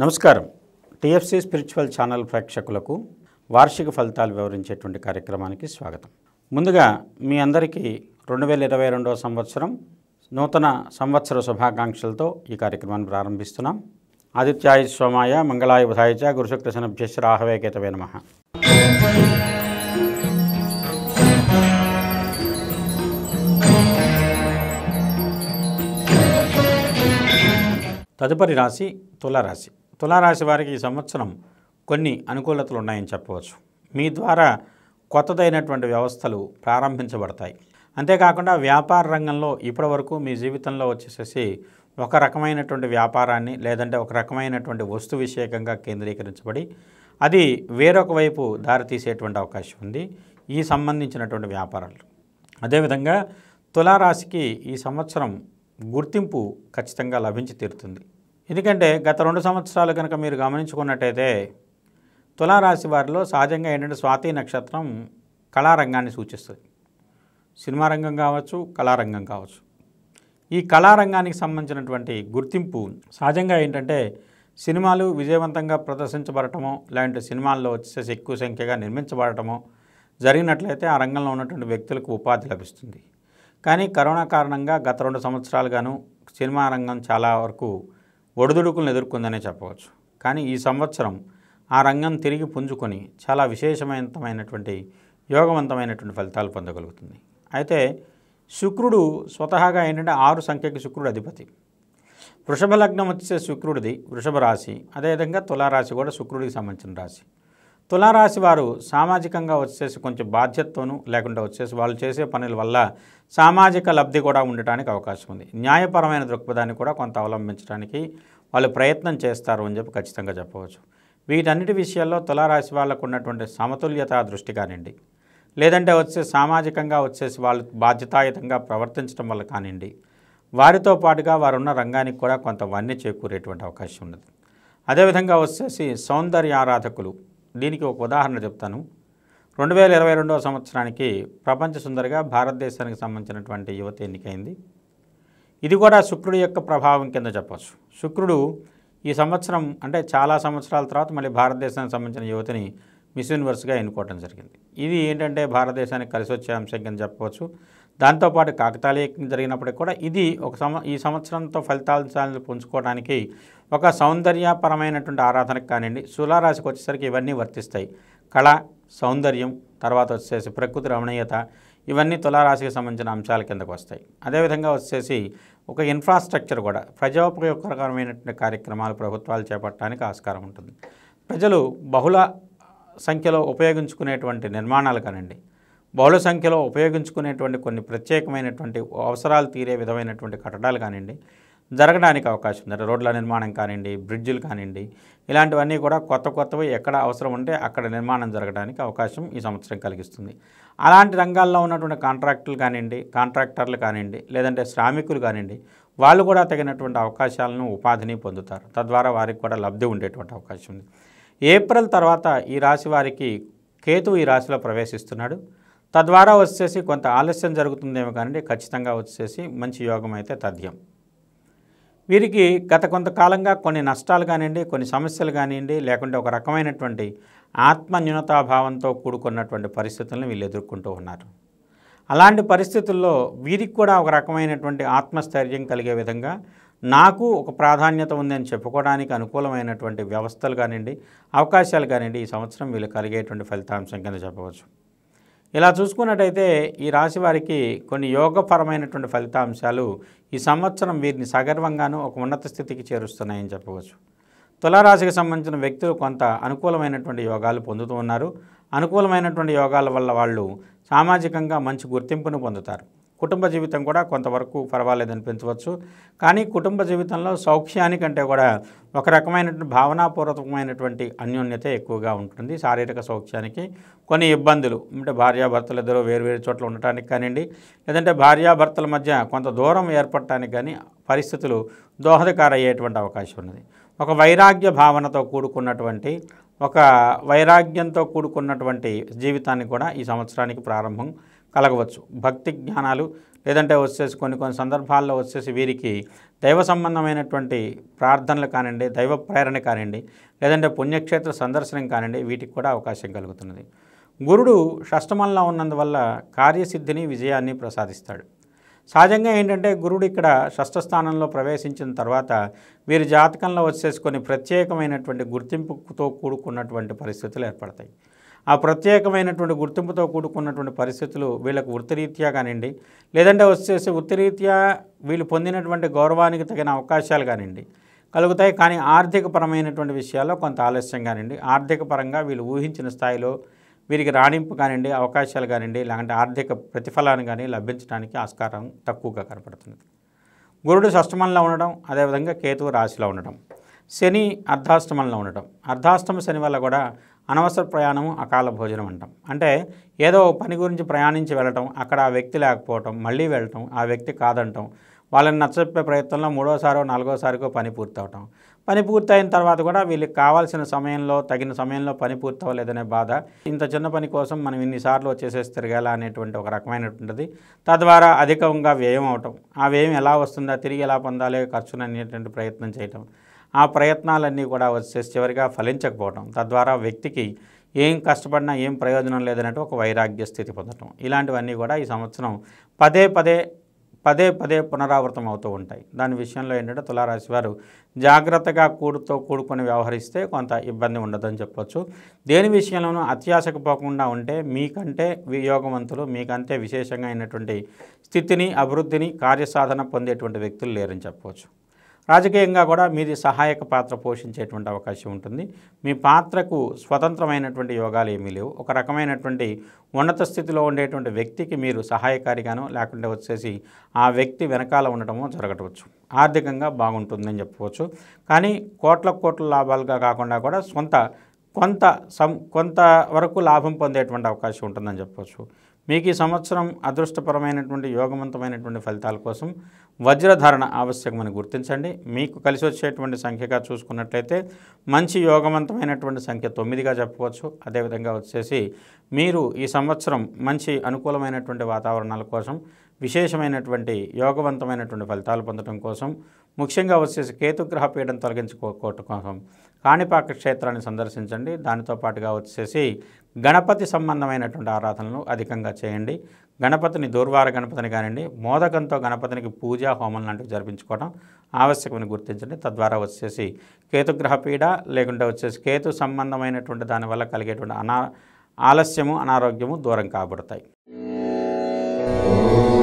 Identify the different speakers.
Speaker 1: నమస్కారం TFC spiritual channel ప్రేక్షకులకు వార్షిక ఫలితాలు వివరించేటువంటి కార్యక్రమానికి స్వాగతం ముందుగా మీ అందరికీ రెండు వేల ఇరవై రెండవ సంవత్సరం నూతన సంవత్సర శుభాకాంక్షలతో ఈ కార్యక్రమాన్ని ప్రారంభిస్తున్నాం ఆదిత్యాయ సోమాయ మంగళాయ బుధాయ చ గురుశుక్ర శనభ్యశ్చ రాహవే కేతవే నమ తదుపరి రాశి తులారాశి తులారాశి వారికి ఈ సంవత్సరం కొన్ని అనుకూలతలు ఉన్నాయని చెప్పవచ్చు మీ ద్వారా కొత్తదైనటువంటి వ్యవస్థలు ప్రారంభించబడతాయి అంతేకాకుండా వ్యాపార రంగంలో ఇప్పటివరకు మీ జీవితంలో వచ్చేసేసి ఒక రకమైనటువంటి వ్యాపారాన్ని లేదంటే ఒక రకమైనటువంటి వస్తు విషయకంగా కేంద్రీకరించబడి అది వేరొక వైపు దారితీసేటువంటి అవకాశం ఉంది ఈ సంబంధించినటువంటి వ్యాపారాలు అదేవిధంగా తులారాశికి ఈ సంవత్సరం గుర్తింపు ఖచ్చితంగా లభించి తీరుతుంది ఎందుకంటే గత రెండు సంవత్సరాలు కనుక మీరు గమనించుకున్నట్టయితే తులారాశి వారిలో సహజంగా ఏంటంటే స్వాతి నక్షత్రం కళారంగాన్ని సూచిస్తుంది సినిమా రంగం కావచ్చు కళారంగం కావచ్చు ఈ కళారంగానికి సంబంధించినటువంటి గుర్తింపు సహజంగా ఏంటంటే సినిమాలు విజయవంతంగా ప్రదర్శించబడటమో లేదంటే సినిమాల్లో వచ్చేసి ఎక్కువ సంఖ్యగా నిర్మించబడటమో జరిగినట్లయితే ఆ రంగంలో ఉన్నటువంటి వ్యక్తులకు ఉపాధి లభిస్తుంది కానీ కరోనా కారణంగా గత రెండు సంవత్సరాలుగాను సినిమా రంగం చాలా వరకు ఒడిదుడుకులను ఎదుర్కొందనే చెప్పవచ్చు కానీ ఈ సంవత్సరం ఆ రంగం తిరిగి పుంజుకొని చాలా విశేషమైనటువంటి యోగవంతమైనటువంటి ఫలితాలు పొందగలుగుతుంది అయితే శుక్రుడు స్వతహాగా ఏంటంటే ఆరు సంఖ్యకి శుక్రుడు అధిపతి వృషభ లగ్నం వచ్చే శుక్రుడిది వృషభ రాశి అదేవిధంగా తులారాశి కూడా శుక్రుడికి సంబంధించిన రాశి తులారాశి వారు సామాజికంగా వచ్చేసి కొంచెం బాధ్యతతోనూ లేకుంటే వచ్చేసి వాళ్ళు చేసే పనుల వల్ల సామాజిక లబ్ధి కూడా ఉండటానికి అవకాశం ఉంది న్యాయపరమైన దృక్పథాన్ని కూడా కొంత అవలంబించడానికి వాళ్ళు ప్రయత్నం చేస్తారు అని చెప్పి ఖచ్చితంగా చెప్పవచ్చు వీటన్నిటి విషయాల్లో తులారాశి వాళ్ళకు ఉన్నటువంటి సమతుల్యత దృష్టి కానివ్వండి లేదంటే వచ్చే సామాజికంగా వచ్చేసి వాళ్ళు బాధ్యతాయుతంగా ప్రవర్తించడం వల్ల కానివ్వండి వారితో పాటుగా వారు ఉన్న రంగానికి కూడా కొంత వన్నె చేకూరేటువంటి అవకాశం ఉన్నది అదేవిధంగా వచ్చేసి సౌందర్య ఆరాధకులు దీనికి ఒక ఉదాహరణ చెప్తాను రెండు వేల ఇరవై రెండవ సంవత్సరానికి ప్రపంచ సుందరిగా భారతదేశానికి సంబంధించినటువంటి యువత ఎన్నికైంది ఇది కూడా శుక్రుడి యొక్క ప్రభావం కింద చెప్పవచ్చు శుక్రుడు ఈ సంవత్సరం అంటే చాలా సంవత్సరాల తర్వాత మళ్ళీ భారతదేశానికి సంబంధించిన యువతిని మిస్ యూనివర్స్గా ఎన్నుకోవడం జరిగింది ఇది ఏంటంటే భారతదేశానికి కలిసి వచ్చే అంశం కింద చెప్పవచ్చు దాంతోపాటు కాకతాళీయం జరిగినప్పటికీ కూడా ఇది ఒక సంవ ఈ సంవత్సరంతో ఫలితాలను పుంజుకోవడానికి ఒక సౌందర్యపరమైనటువంటి ఆరాధనకు కానివ్వండి తులారాశికి వచ్చేసరికి ఇవన్నీ వర్తిస్తాయి కళ సౌందర్యం తర్వాత వచ్చేసి ప్రకృతి రమణీయత ఇవన్నీ తులారాశికి సంబంధించిన అంశాల కిందకు వస్తాయి అదేవిధంగా వచ్చేసి ఒక ఇన్ఫ్రాస్ట్రక్చర్ కూడా ప్రజోపయోగకరమైనటువంటి కార్యక్రమాలు ప్రభుత్వాలు చేపట్టడానికి ఆస్కారం ఉంటుంది ప్రజలు బహుళ సంఖ్యలో ఉపయోగించుకునేటువంటి నిర్మాణాలు కానివ్వండి బహుళ సంఖ్యలో ఉపయోగించుకునేటువంటి కొన్ని ప్రత్యేకమైనటువంటి అవసరాలు తీరే విధమైనటువంటి కట్టడాలు కానివ్వండి జరగడానికి అవకాశం ఉంది అంటే రోడ్ల నిర్మాణం కానివ్వండి బ్రిడ్జిలు కానివ్వండి ఇలాంటివన్నీ కూడా కొత్త కొత్తవి ఎక్కడ అవసరం ఉంటే అక్కడ నిర్మాణం జరగడానికి అవకాశం ఈ సంవత్సరం కలిగిస్తుంది అలాంటి రంగాల్లో ఉన్నటువంటి కాంట్రాక్టులు కానివ్వండి కాంట్రాక్టర్లు కానివ్వండి లేదంటే శ్రామికులు కానివ్వండి వాళ్ళు కూడా తగినటువంటి అవకాశాలను ఉపాధిని పొందుతారు తద్వారా వారికి కూడా లబ్ధి ఉండేటువంటి అవకాశం ఉంది ఏప్రిల్ తర్వాత ఈ రాశి వారికి కేతు ఈ రాశిలో ప్రవేశిస్తున్నాడు తద్వారా వచ్చేసి కొంత ఆలస్యం జరుగుతుందేమో కానీ ఖచ్చితంగా వచ్చేసి మంచి యోగం అయితే తథ్యం వీరికి గత కొంతకాలంగా కొన్ని నష్టాలు కానివ్వండి కొన్ని సమస్యలు కానివ్వండి లేకుంటే ఒక రకమైనటువంటి ఆత్మ న్యూనతాభావంతో కూడుకున్నటువంటి పరిస్థితులను వీళ్ళు ఎదుర్కొంటూ ఉన్నారు అలాంటి పరిస్థితుల్లో వీరికి కూడా ఒక రకమైనటువంటి ఆత్మస్థైర్యం కలిగే విధంగా నాకు ఒక ప్రాధాన్యత ఉందని చెప్పుకోవడానికి అనుకూలమైనటువంటి వ్యవస్థలు కానివ్వండి అవకాశాలు కానివ్వండి ఈ సంవత్సరం వీళ్ళు కలిగేటువంటి ఫలితాంశం కింద చెప్పవచ్చు ఇలా చూసుకున్నట్టయితే ఈ రాశి వారికి కొన్ని యోగపరమైనటువంటి ఫలితాంశాలు ఈ సంవత్సరం వీరిని సగర్వంగాను ఒక ఉన్నత స్థితికి చేరుస్తున్నాయని చెప్పవచ్చు తులారాశికి సంబంధించిన వ్యక్తులు కొంత అనుకూలమైనటువంటి యోగాలు పొందుతూ ఉన్నారు అనుకూలమైనటువంటి యోగాల వల్ల వాళ్ళు సామాజికంగా మంచి గుర్తింపును పొందుతారు కుటుంబ జీవితం కూడా కొంతవరకు పర్వాలేదు అనిపించవచ్చు కానీ కుటుంబ జీవితంలో సౌఖ్యానికంటే కూడా ఒక రకమైనటువంటి భావనాపూర్వకమైనటువంటి అన్యోన్యత ఎక్కువగా ఉంటుంది శారీరక సౌఖ్యానికి కొన్ని ఇబ్బందులు అంటే భార్యాభర్తలు ఇద్దరు వేరువేరు చోట్ల ఉండటానికి కానివ్వండి లేదంటే భార్యాభర్తల మధ్య కొంత దూరం ఏర్పడటానికి కానీ పరిస్థితులు దోహదకారయ్యేటువంటి అవకాశం ఉన్నది ఒక వైరాగ్య భావనతో కూడుకున్నటువంటి ఒక వైరాగ్యంతో కూడుకున్నటువంటి జీవితాన్ని కూడా ఈ సంవత్సరానికి ప్రారంభం కలగవచ్చు భక్తి జ్ఞానాలు లేదంటే వచ్చేసి కొన్ని కొన్ని సందర్భాల్లో వచ్చేసి వీరికి దైవ సంబంధమైనటువంటి ప్రార్థనలు కానివ్వండి దైవ ప్రేరణ కానివ్వండి లేదంటే పుణ్యక్షేత్ర సందర్శనం కానివ్వండి వీటికి కూడా అవకాశం కలుగుతున్నది గురుడు షష్టమంలో ఉన్నందువల్ల కార్యసిద్ధిని విజయాన్ని ప్రసాదిస్తాడు సహజంగా ఏంటంటే గురుడు ఇక్కడ షష్ఠ స్థానంలో ప్రవేశించిన తర్వాత వీరి జాతకంలో వచ్చేసి కొన్ని ప్రత్యేకమైనటువంటి గుర్తింపుతో కూడుకున్నటువంటి పరిస్థితులు ఏర్పడతాయి ఆ ప్రత్యేకమైనటువంటి గుర్తింపుతో కూడుకున్నటువంటి పరిస్థితులు వీళ్ళకు వృత్తిరీత్యా కానివ్వండి లేదంటే వచ్చేసి వృత్తిరీత్యా వీళ్ళు పొందినటువంటి గౌరవానికి తగిన అవకాశాలు కానివ్వండి కలుగుతాయి కానీ ఆర్థికపరమైనటువంటి విషయాల్లో కొంత ఆలస్యం కానివ్వండి ఆర్థిక పరంగా వీళ్ళు ఊహించిన స్థాయిలో వీరికి రాణింపు కానివ్వండి అవకాశాలు కానివ్వండి లేదంటే ఆర్థిక ప్రతిఫలాన్ని కానీ లభించడానికి ఆస్కారం తక్కువగా కనపడుతుంది గురుడు షష్టమంలో ఉండడం అదేవిధంగా కేతువు రాశిలో ఉండడం శని అర్ధాష్టమంలో ఉండడం అర్ధాష్టమ శని వల్ల కూడా అనవసర ప్రయాణము అకాల భోజనం అంటాం అంటే ఏదో ఓ పని గురించి ప్రయాణించి వెళ్ళటం అక్కడ ఆ వ్యక్తి లేకపోవటం మళ్ళీ వెళ్ళటం ఆ వ్యక్తి కాదంటం వాళ్ళని నచ్చచెప్పే ప్రయత్నంలో మూడోసారో నాలుగోసారికో పని పూర్తవటం పని పూర్తయిన తర్వాత కూడా వీళ్ళకి కావాల్సిన సమయంలో తగిన సమయంలో పని పూర్తవలేదనే బాధ ఇంత చిన్న పని కోసం మనం ఇన్నిసార్లు వచ్చేసేసి తిరగాల అనేటువంటి ఒక రకమైనటువంటిది తద్వారా అధికంగా వ్యయం అవటం ఆ వ్యయం ఎలా వస్తుందా తిరిగి ఎలా పొందాలి ఖర్చును అనేటువంటి ప్రయత్నం చేయటం ఆ ప్రయత్నాలన్నీ కూడా వచ్చేసి చివరిగా ఫలించకపోవటం తద్వారా వ్యక్తికి ఏం కష్టపడినా ఏం ప్రయోజనం లేదన్నట్టు ఒక వైరాగ్య స్థితి పొందటం ఇలాంటివన్నీ కూడా ఈ సంవత్సరం పదే పదే పదే పదే పునరావృతం అవుతూ ఉంటాయి దాని విషయంలో ఏంటంటే తులారాశి వారు జాగ్రత్తగా కూడుతో కూడుకొని వ్యవహరిస్తే కొంత ఇబ్బంది ఉండదని చెప్పొచ్చు దేని విషయంలోనూ అత్యాశకు పోకుండా ఉంటే మీకంటే వియోగవంతులు మీకంటే విశేషంగా అయినటువంటి స్థితిని అభివృద్ధిని కార్యసాధన పొందేటువంటి వ్యక్తులు లేరని చెప్పవచ్చు రాజకీయంగా కూడా మీది సహాయక పాత్ర పోషించేటువంటి అవకాశం ఉంటుంది మీ పాత్రకు స్వతంత్రమైనటువంటి యోగాలు ఏమీ లేవు ఒక రకమైనటువంటి ఉన్నత స్థితిలో ఉండేటువంటి వ్యక్తికి మీరు సహాయకారిగానో లేకుంటే వచ్చేసి ఆ వ్యక్తి వెనకాల ఉండటమో జరగవచ్చు ఆర్థికంగా బాగుంటుందని చెప్పవచ్చు కానీ కోట్ల కోట్ల లాభాలుగా కాకుండా కూడా సొంత కొంత సం కొంత వరకు లాభం పొందేటువంటి అవకాశం ఉంటుందని చెప్పవచ్చు మీకు ఈ సంవత్సరం అదృష్టపరమైనటువంటి యోగవంతమైనటువంటి ఫలితాల కోసం వజ్రధారణ ఆవశ్యకమని గుర్తించండి మీకు కలిసి వచ్చేటువంటి సంఖ్యగా చూసుకున్నట్లయితే మంచి యోగవంతమైనటువంటి సంఖ్య తొమ్మిదిగా చెప్పవచ్చు అదేవిధంగా వచ్చేసి మీరు ఈ సంవత్సరం మంచి అనుకూలమైనటువంటి వాతావరణాల కోసం విశేషమైనటువంటి యోగవంతమైనటువంటి ఫలితాలు పొందడం కోసం ముఖ్యంగా వచ్చేసి కేతుగ్రహ పీడను తొలగించుకోవటం కోసం కాణిపాక క్షేత్రాన్ని సందర్శించండి దానితో పాటుగా వచ్చేసి గణపతి సంబంధమైనటువంటి ఆరాధనలు అధికంగా చేయండి గణపతిని దూర్వార గణపతిని కానివ్వండి మోదకంతో గణపతినికి పూజ హోమం లాంటివి జరిపించుకోవడం ఆవశ్యకమని గుర్తించండి తద్వారా వచ్చేసి కేతుగ్రహ పీడ లేకుంటే వచ్చేసి కేతు సంబంధమైనటువంటి దానివల్ల కలిగేటువంటి అనా ఆలస్యము అనారోగ్యము దూరం కాబడతాయి